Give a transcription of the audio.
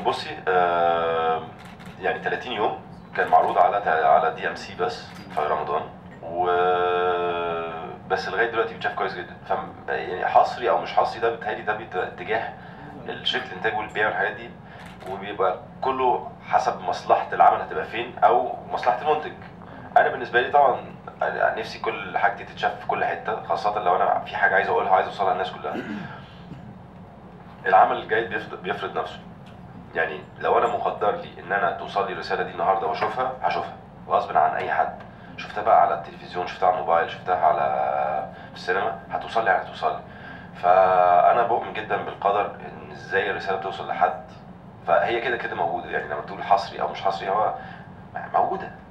بصي آه يعني 30 يوم كان معروض على على دي ام سي بس في رمضان و بس لغايه دلوقتي بيتشاف كويس جدا ف يعني حصري او مش حصري ده بيتهيألي ده بيبقى اتجاه الشركه الانتاج والبيع والحاجات دي وبيبقى كله حسب مصلحه العمل هتبقى فين او مصلحه المنتج انا بالنسبه لي طبعا نفسي كل حاجتي تتشاف في كل حته خاصه لو انا في حاجه عايز اقولها عايز اوصلها للناس كلها العمل الجيد بيفرض, بيفرض نفسه يعني لو انا مقدر لي ان انا توصل لي الرساله دي النهارده واشوفها هشوفها غصب عن اي حد شفتها بقى على التلفزيون شفتها على الموبايل شفتها على في السينما هتوصل لي هتوصل لي فانا بؤمن جدا بالقدر ان ازاي الرساله بتوصل لحد فهي كده كده موجوده يعني لما تقول حصري او مش حصري هو موجوده